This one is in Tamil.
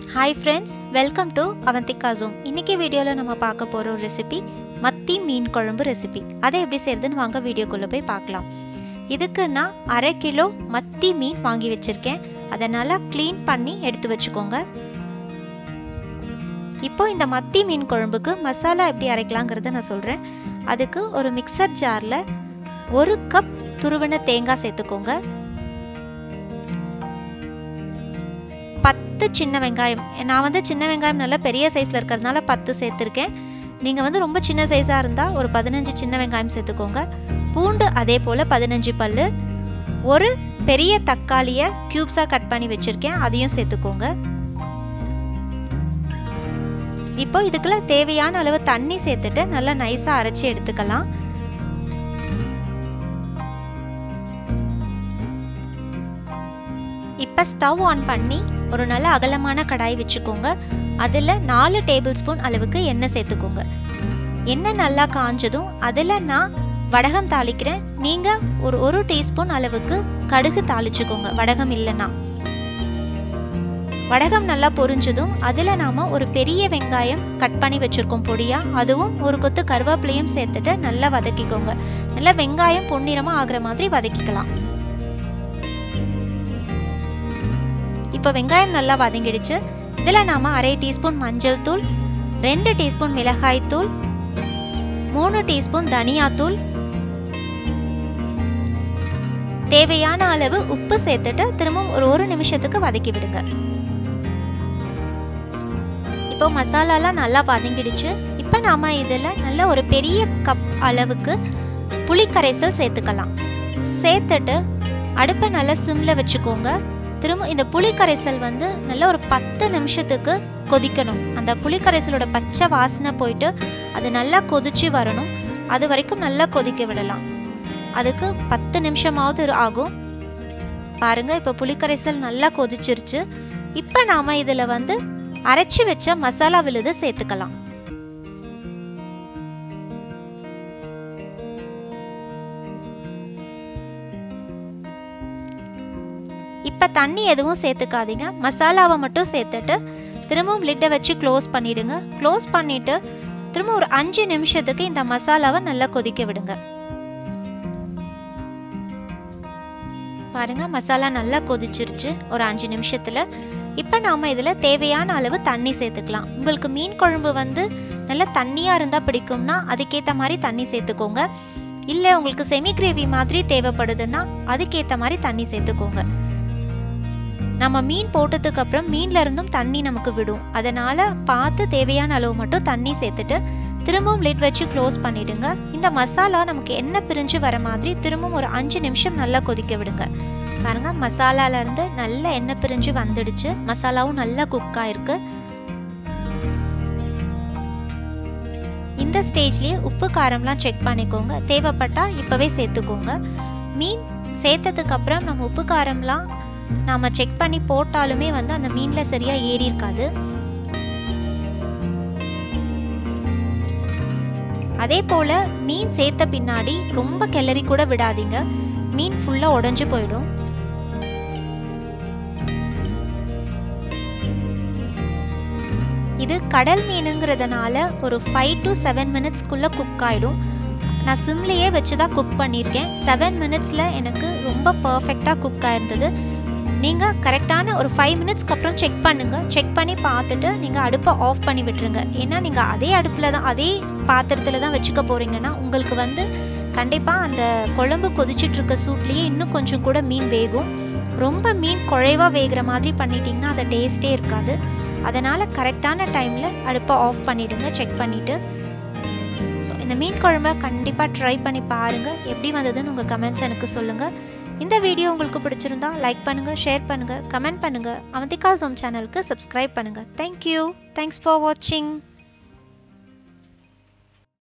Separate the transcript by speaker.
Speaker 1: hi friends welcome to Avantika zoom இன்னைக்கு வீடியோவில் நம்ம பார்க்க போகிற ஒரு ரெசிபி மத்தி மீன் குழம்பு ரெசிபி அதை எப்படி செய்யறதுன்னு வாங்க வீடியோக்குள்ளே போய் பார்க்கலாம் இதுக்கு நான் அரை கிலோ மத்தி மீன் வாங்கி வச்சுருக்கேன் அதை நல்லா க்ளீன் பண்ணி எடுத்து வச்சுக்கோங்க இப்போ இந்த மத்தி மீன் குழம்புக்கு மசாலா எப்படி அரைக்கலாங்கிறத நான் சொல்கிறேன் அதுக்கு ஒரு மிக்சர் ஜாரில் ஒரு கப் துருவன தேங்காய் சேர்த்துக்கோங்க பத்து சின்ன வெங்காயம் நான் வந்து சின்ன வெங்காயம் நல்லா பெரிய சைஸில் இருக்கிறதுனால பத்து சேர்த்துருக்கேன் நீங்கள் வந்து ரொம்ப சின்ன சைஸாக இருந்தால் ஒரு பதினஞ்சு சின்ன வெங்காயம் சேர்த்துக்கோங்க பூண்டு அதே போல் பதினஞ்சு பல் ஒரு பெரிய தக்காளியை க்யூப்ஸாக கட் பண்ணி வச்சுருக்கேன் அதையும் சேர்த்துக்கோங்க இப்போ இதுக்குள்ள தேவையான அளவு தண்ணி சேர்த்துட்டு நல்லா நைஸாக அரைச்சி எடுத்துக்கலாம் இப்போ ஸ்டவ் ஆன் பண்ணி ஒரு நல்ல அகலமான கடாய் வச்சுக்கோங்க அதில் நாலு டேபிள் ஸ்பூன் அளவுக்கு எண்ணெய் சேர்த்துக்கோங்க எண்ணெய் நல்லா காஞ்சதும் அதில் நான் வடகம் தாளிக்கிறேன் நீங்கள் ஒரு ஒரு டீஸ்பூன் அளவுக்கு கடுகு தாளிச்சுக்கோங்க வடகம் இல்லைன்னா வடகம் நல்லா பொரிஞ்சதும் அதில் நாம் ஒரு பெரிய வெங்காயம் கட் பண்ணி வச்சுருக்கோம் பொடியாக அதுவும் ஒரு கொத்து கருவேப்பிலையும் சேர்த்துட்டு நல்லா வதக்கிக்கோங்க நல்லா வெங்காயம் பொன்னிறமாக ஆகிற மாதிரி வதக்கிக்கலாம் இப்போ வெங்காயம் நல்லா வதங்கிடுச்சு இதில் நாம் அரை டீஸ்பூன் மஞ்சள் தூள் ரெண்டு டீஸ்பூன் மிளகாய் தூள் மூணு டீஸ்பூன் தனியாத்தூள் தேவையான அளவு உப்பு சேர்த்துட்டு திரும்பவும் ஒரு ஒரு நிமிஷத்துக்கு வதக்கி விடுங்க இப்போ மசாலாலாம் நல்லா வதங்கிடுச்சு இப்போ நாம இதில் நல்ல ஒரு பெரிய கப் அளவுக்கு புளிக்கரைசல் சேர்த்துக்கலாம் சேர்த்துட்டு அடுப்பை நல்லா சிம்ல வச்சுக்கோங்க திரும்ப இந்த புளிக்கரைசல் வந்து நல்ல ஒரு பத்து நிமிஷத்துக்கு கொதிக்கணும் அந்த புளிக்கரைசலோட பச்சை வாசனை போயிட்டு அது நல்லா கொதிச்சு வரணும் அது வரைக்கும் நல்லா கொதிக்க விடலாம் அதுக்கு பத்து நிமிஷமாவது ஆகும் பாருங்க இப்போ புளிக்கரைசல் நல்லா கொதிச்சிருச்சு இப்போ நாம இதில் வந்து அரைச்சி வச்ச மசாலா விழுது சேர்த்துக்கலாம் இப்போ தண்ணி எதுவும் சேர்த்துக்காதீங்க மசாலாவை மட்டும் சேர்த்துட்டு திரும்பவும் லிட்டை வச்சு க்ளோஸ் பண்ணிடுங்க க்ளோஸ் பண்ணிட்டு திரும்ப ஒரு அஞ்சு நிமிஷத்துக்கு இந்த மசாலாவை நல்லா கொதிக்க விடுங்க பாருங்க மசாலா நல்லா கொதிச்சிருச்சு ஒரு அஞ்சு நிமிஷத்துல இப்போ நாம இதுல தேவையான அளவு தண்ணி சேர்த்துக்கலாம் உங்களுக்கு மீன் குழம்பு வந்து நல்லா தண்ணியா இருந்தா பிடிக்கும்னா அதுக்கேத்த மாதிரி தண்ணி சேர்த்துக்கோங்க இல்ல உங்களுக்கு செமி கிரேவி மாதிரி தேவைப்படுதுன்னா அதுக்கேத்த மாதிரி தண்ணி சேர்த்துக்கோங்க நம்ம மீன் போட்டதுக்கு அப்புறம் மீன்ல இருந்தும் தண்ணி நமக்கு விடும் அதனால பார்த்து தேவையான அளவு மட்டும் தண்ணி சேர்த்துட்டு திரும்பவும் லிட் வச்சு க்ளோஸ் பண்ணிடுங்க இந்த மசாலா நமக்கு எண்ணெய் பிரிஞ்சு வர மாதிரி திரும்பவும் ஒரு அஞ்சு நிமிஷம் நல்லா கொதிக்க விடுங்க பாருங்க மசாலால இருந்து நல்ல எண்ணெய் பிரிஞ்சு வந்துடுச்சு மசாலாவும் நல்லா குக் ஆயிருக்கு இந்த ஸ்டேஜ்லயே உப்பு காரம்லாம் செக் பண்ணிக்கோங்க தேவைப்பட்டா இப்பவே சேர்த்துக்கோங்க மீன் சேர்த்ததுக்கு அப்புறம் நம்ம உப்பு காரம்லாம் நாம செக் பண்ணி போட்டாலுமே வந்து அந்த மீன்ல சரியா ஏறி இருக்காது அதே போல மீன் சேர்த்த பின்னாடி ரொம்ப கிளறி கூட விடாதீங்க மீன் ஃபுல்லா உடஞ்சு போயிடும் இது கடல் மீனுங்கிறதுனால ஒரு ஃபைவ் டு செவன் மினிட்ஸ்க்குள்ள குக் ஆயிடும் நான் சிம்லேயே வச்சு தான் குக் பண்ணியிருக்கேன் செவன் மினிட்ஸில் எனக்கு ரொம்ப பர்ஃபெக்டாக குக் ஆயிருந்தது நீங்கள் கரெக்டான ஒரு ஃபைவ் மினிட்ஸ்க்கு அப்புறம் செக் பண்ணுங்கள் செக் பண்ணி பார்த்துட்டு நீங்கள் அடுப்பை ஆஃப் பண்ணி விட்டுருங்க ஏன்னா நீங்கள் அதே அடுப்பில் தான் அதே பாத்திரத்தில் தான் வச்சுக்க போகிறீங்கன்னா உங்களுக்கு வந்து கண்டிப்பாக அந்த குழம்பு கொதிச்சுட்டு இருக்க சூட்லேயே இன்னும் கொஞ்சம் கூட மீன் வேகும் ரொம்ப மீன் குழைவாக வேகிற மாதிரி பண்ணிட்டீங்கன்னா அதை டேஸ்ட்டே இருக்காது அதனால் கரெக்டான டைமில் அடுப்பை ஆஃப் பண்ணிவிடுங்க செக் பண்ணிவிட்டு ஸோ இந்த மீன் குழம்ப கண்டிப்பாக ட்ரை பண்ணி பாருங்கள் எப்படி வந்ததுன்னு உங்கள் கமெண்ட்ஸ் எனக்கு சொல்லுங்கள் இந்த வீடியோ உங்களுக்கு பிடிச்சிருந்தா லைக் பண்ணுங்கள் ஷேர் பண்ணுங்கள் கமெண்ட் பண்ணுங்கள் அவந்திகா ஜோம் சேனலுக்கு சப்ஸ்கிரைப் பண்ணுங்கள் தேங்க்யூ தேங்க்ஸ் ஃபார் வாட்சிங்